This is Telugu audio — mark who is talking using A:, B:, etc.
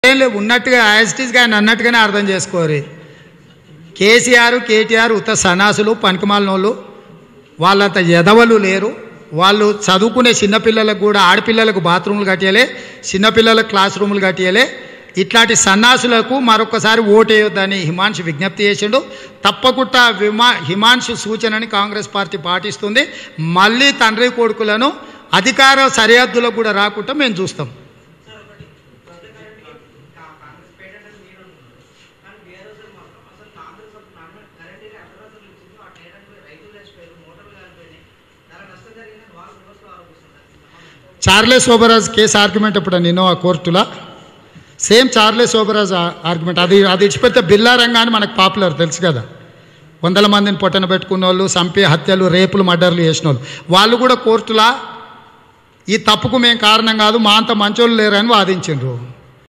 A: అట్లేం లేవు ఉన్నట్టుగా యాజిటీస్గా ఆయన అన్నట్టుగానే అర్థం చేసుకోరు కేసీఆర్ కేటీఆర్ ఉత్త సన్నాసులు పనికిమాలినోళ్ళు వాళ్ళంత ఎదవలు లేరు వాళ్ళు చదువుకునే చిన్నపిల్లలకు కూడా ఆడపిల్లలకు బాత్రూములు కట్టియలే చిన్నపిల్లలకు క్లాస్ రూములు కట్టియలే ఇట్లాంటి సన్నాసులకు మరొకసారి ఓటేయొద్దని హిమాంశు విజ్ఞప్తి చేసిండు తప్పకుండా విమా హిమాంశు సూచనని కాంగ్రెస్ పార్టీ పాటిస్తుంది మళ్ళీ తండ్రి కొడుకులను అధికార సరిహద్దులకు కూడా రాకుండా మేము చూస్తాం చార్లెస్ శోభరాజ్ కేసు ఆర్గ్యుమెంట్ ఇప్పుడు నేను ఆ కోర్టులో సేమ్ చార్లెస్ శోభరాజ్ ఆర్గ్యుమెంట్ అది అది ఇచ్చిపెడితే బిల్లా రంగాన్ని మనకు పాపులర్ తెలుసు కదా వందల మందిని పొట్టన పెట్టుకున్న వాళ్ళు చంపి హత్యలు రేపులు మర్డర్లు చేసిన వాళ్ళు వాళ్ళు కూడా కోర్టులా ఈ తప్పుకు మేము కారణం కాదు మా అంత మంచోళ్ళు లేరని వాదించిండ్రు